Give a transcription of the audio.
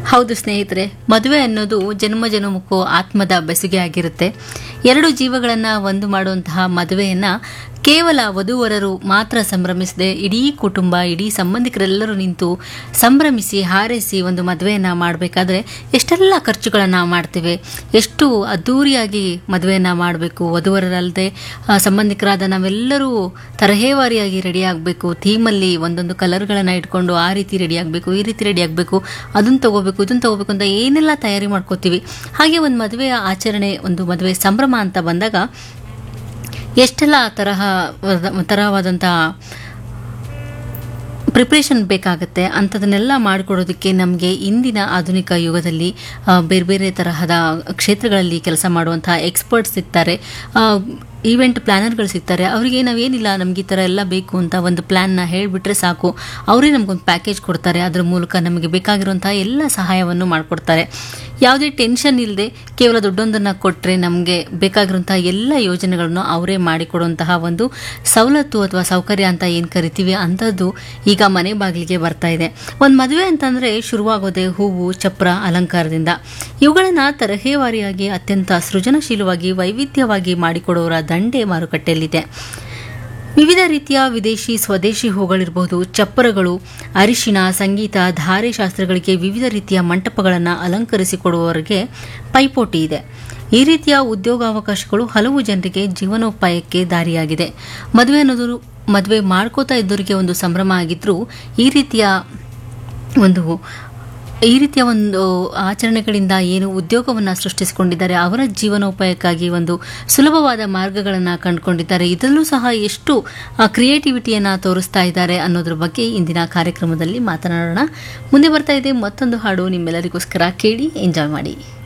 ಹೌದು ಸ್ನೇಹಿತರೆ ಮದುವೆ ಅನ್ನೋದು ಜನ್ಮ ಜನ್ಮಕ್ಕೂ ಆತ್ಮದ ಬೆಸುಗೆ ಆಗಿರುತ್ತೆ ಎರಡು ಜೀವಗಳನ್ನು ಒಂದು ಮಾಡುವಂತಹ ಮದುವೆಯನ್ನ ಕೇವಲ ವಧುವರರು ಮಾತ್ರ ಸಂಭ್ರಮಿಸದೆ ಇಡೀ ಕುಟುಂಬ ಇಡೀ ಸಂಬಂಧಿಕರೆಲ್ಲರೂ ನಿಂತು ಸಂಭ್ರಮಿಸಿ ಹಾರೈಸಿ ಒಂದು ಮದುವೆಯನ್ನ ಮಾಡಬೇಕಾದ್ರೆ ಎಷ್ಟೆಲ್ಲ ಖರ್ಚುಗಳನ್ನು ಮಾಡ್ತೇವೆ ಎಷ್ಟು ಅದ್ಧೂರಿಯಾಗಿ ಮದುವೆಯನ್ನ ಮಾಡಬೇಕು ವಧುವರರಲ್ಲದೆ ಆ, ಸಂಬಂಧಿಕರಾದ ನಾವೆಲ್ಲರೂ ತರಹೇವಾರಿಯಾಗಿ ರೆಡಿ ಆಗಬೇಕು ಥೀಮಲ್ಲಿ ಒಂದೊಂದು ಕಲರ್ಗಳನ್ನು ಇಟ್ಕೊಂಡು ಆ ರೀತಿ ರೆಡಿ ಆಗಬೇಕು ಈ ರೀತಿ ರೆಡಿ ಆಗಬೇಕು ಅದನ್ನು ತಗೋಬೇಕು ಇದನ್ನು ತಗೋಬೇಕು ಅಂತ ಏನೆಲ್ಲ ತಯಾರಿ ಮಾಡ್ಕೋತೀವಿ ಹಾಗೆ ಒಂದು ಮದುವೆಯ ಆಚರಣೆ ಒಂದು ಮದುವೆ ಸಂಭ್ರಮ ಅಂತ ಬಂದಾಗ ಎಷ್ಟೆಲ್ಲ ತರಹ ತರಹವಾದಂಥ ಪ್ರಿಪ್ರೇಷನ್ ಬೇಕಾಗುತ್ತೆ ಅಂಥದನ್ನೆಲ್ಲ ಮಾಡಿಕೊಡೋದಕ್ಕೆ ನಮಗೆ ಇಂದಿನ ಆಧುನಿಕ ಯುಗದಲ್ಲಿ ಆ, ಬೇರೆ ಬೇರೆ ತರಹದ ಕ್ಷೇತ್ರಗಳಲ್ಲಿ ಕೆಲಸ ಮಾಡುವಂತಹ ಎಕ್ಸ್ಪರ್ಟ್ಸ್ ಸಿಗ್ತಾರೆ ಈವೆಂಟ್ ಪ್ಲಾನರ್ಗಳು ಸಿಗ್ತಾರೆ ಅವರಿಗೆ ನಾವೇನಿಲ್ಲ ನಮ್ಗೆ ಈ ಥರ ಎಲ್ಲ ಬೇಕು ಅಂತ ಒಂದು ಪ್ಲ್ಯಾನ್ನ ಹೇಳಿಬಿಟ್ರೆ ಸಾಕು ಅವರೇ ನಮಗೊಂದು ಪ್ಯಾಕೇಜ್ ಕೊಡ್ತಾರೆ ಅದರ ಮೂಲಕ ನಮಗೆ ಬೇಕಾಗಿರುವಂತಹ ಎಲ್ಲ ಸಹಾಯವನ್ನು ಮಾಡಿಕೊಡ್ತಾರೆ ಯಾವುದೇ ಟೆನ್ಷನ್ ಇಲ್ಲದೆ ಕೇವಲ ದುಡ್ಡೊಂದನ್ನು ಕೊಟ್ಟರೆ ನಮಗೆ ಬೇಕಾಗಿರುವಂತಹ ಎಲ್ಲ ಯೋಜನೆಗಳನ್ನು ಅವರೇ ಮಾಡಿಕೊಡುವಂತಹ ಒಂದು ಸವಲತ್ತು ಅಥವಾ ಸೌಕರ್ಯ ಅಂತ ಏನು ಕರಿತೀವಿ ಅಂಥದ್ದು ಈಗ ಮನೆ ಬಾಗಿಲಿಗೆ ಬರ್ತಾ ಇದೆ ಒಂದು ಮದುವೆ ಅಂತಂದರೆ ಶುರುವಾಗೋದೆ ಹೂವು ಚಪ್ರ ಅಲಂಕಾರದಿಂದ ಇವುಗಳನ್ನು ತರಹೇವಾರಿಯಾಗಿ ಅತ್ಯಂತ ಸೃಜನಶೀಲವಾಗಿ ವೈವಿಧ್ಯವಾಗಿ ಮಾಡಿಕೊಡೋರ ದಂಡೆ ಮಾರುಕಟ್ಟೆಯಲ್ಲಿದೆ ವಿವಿಧ ರೀತಿಯ ವಿದೇಶಿ ಸ್ವದೇಶಿ ಹೂಗಳಿರಬಹುದು ಚಪ್ಪರಗಳು ಅರಿಶಿನ ಸಂಗೀತ ಧಾರೆ ಶಾಸ್ತ್ರಗಳಿಗೆ ವಿವಿಧ ರೀತಿಯ ಮಂಟಪಗಳನ್ನು ಅಲಂಕರಿಸಿಕೊಡುವವರಿಗೆ ಪೈಪೋಟಿ ಇದೆ ಈ ರೀತಿಯ ಉದ್ಯೋಗಾವಕಾಶಗಳು ಹಲವು ಜನರಿಗೆ ಜೀವನೋಪಾಯಕ್ಕೆ ದಾರಿಯಾಗಿದೆ ಮದುವೆ ಅನ್ನೋದು ಮದುವೆ ಮಾಡ್ಕೋತಾ ಇದ್ದವರಿಗೆ ಒಂದು ಸಂಭ್ರಮ ಆಗಿದ್ರೂ ಈ ರೀತಿಯ ಒಂದು ಈ ರೀತಿಯ ಒಂದು ಆಚರಣೆಗಳಿಂದ ಏನು ಉದ್ಯೋಗವನ್ನು ಸೃಷ್ಟಿಸಿಕೊಂಡಿದ್ದಾರೆ ಅವರ ಜೀವನೋಪಾಯಕ್ಕಾಗಿ ಒಂದು ಸುಲಭವಾದ ಮಾರ್ಗಗಳನ್ನು ಕಂಡುಕೊಂಡಿದ್ದಾರೆ ಇದರಲ್ಲೂ ಸಹ ಎಷ್ಟು ಕ್ರಿಯೇಟಿವಿಟಿಯನ್ನು ತೋರಿಸ್ತಾ ಇದ್ದಾರೆ ಅನ್ನೋದ್ರ ಬಗ್ಗೆ ಇಂದಿನ ಕಾರ್ಯಕ್ರಮದಲ್ಲಿ ಮಾತನಾಡೋಣ ಮುಂದೆ ಬರ್ತಾ ಇದೆ ಮತ್ತೊಂದು ಹಾಡು ನಿಮ್ಮೆಲ್ಲರಿಗೋಸ್ಕರ ಕೇಳಿ ಎಂಜಾಯ್ ಮಾಡಿ